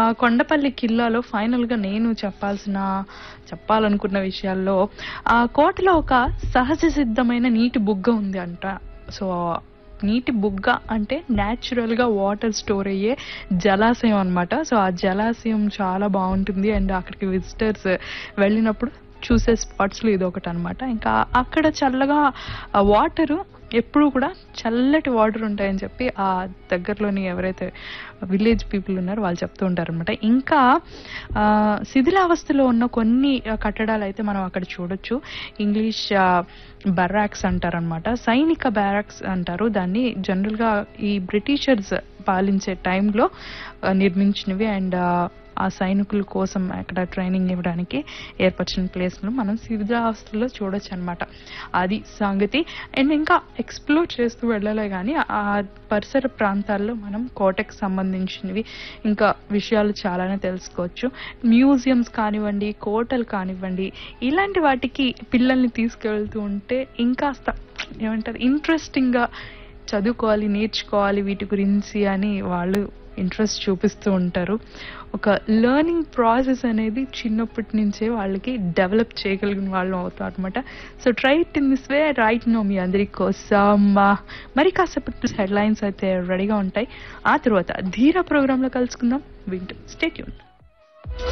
కొండపల్లి కిల్లాలో ఫైనల్గా నేను చెప్పాల్సిన చెప్పాలనుకున్న విషయాల్లో ఆ కోటలో ఒక సహజ సిద్ధమైన నీటి బుగ్గ ఉంది అంట సో నీటి బుగ్గ అంటే న్యాచురల్ గా వాటర్ స్టోర్ అయ్యే జలాశయం అన్నమాట సో ఆ జలాశయం చాలా బాగుంటుంది అండ్ అక్కడికి విజిటర్స్ వెళ్ళినప్పుడు చూసే స్పాట్స్లో ఇది ఒకటి అనమాట ఇంకా అక్కడ చల్లగా వాటర్ ఎప్పుడు కూడా చల్లటి వాటర్ ఉంటాయని చెప్పి ఆ దగ్గరలోని ఎవరైతే విలేజ్ పీపుల్ ఉన్నారో వాళ్ళు చెప్తూ ఉంటారనమాట ఇంకా ఆ, శిథిలావస్థలో ఉన్న కొన్ని ఆ, కట్టడాలు అయితే మనం అక్కడ చూడొచ్చు ఇంగ్లీష్ బరాక్స్ అంటారనమాట సైనిక బ్యారాక్స్ అంటారు దాన్ని జనరల్గా ఈ బ్రిటిషర్స్ పాలించే టైంలో నిర్మించినవి అండ్ ఆ సైనికుల కోసం అక్కడ ట్రైనింగ్ ఇవ్వడానికి ఏర్పరిచిన ప్లేస్ను మనం శిథిలావస్థలో చూడొచ్చు అనమాట అది సంగతి అండ్ ఇంకా ఎక్స్ప్లోర్ చేస్తూ వెళ్ళలే కానీ ఆ పరిసర ప్రాంతాల్లో మనం కోటకి సంబంధించినవి ఇంకా విషయాలు చాలానే తెలుసుకోవచ్చు మ్యూజియంస్ కానివ్వండి కోటలు కానివ్వండి ఇలాంటి వాటికి పిల్లల్ని తీసుకెళ్తూ ఉంటే ఇంకాస్త ఏమంటారు ఇంట్రెస్టింగ్గా చదువుకోవాలి నేర్చుకోవాలి వీటి గురించి అని వాళ్ళు ఇంట్రెస్ట్ చూపిస్తూ ఉంటారు ఒక లెర్నింగ్ ప్రాసెస్ అనేది చిన్నప్పటి నుంచే వాళ్ళకి డెవలప్ చేయగలిగిన వాళ్ళు అవుతారు అనమాట so try it in this way right no మీ అందరి కోసం ఆ, మరి కాసేపటి హెడ్లైన్స్ అయితే రెడీగా ఉంటాయి ఆ తర్వాత ధీరా ప్రోగ్రాంలో కలుసుకుందాం వింటూ స్టేట్యూన్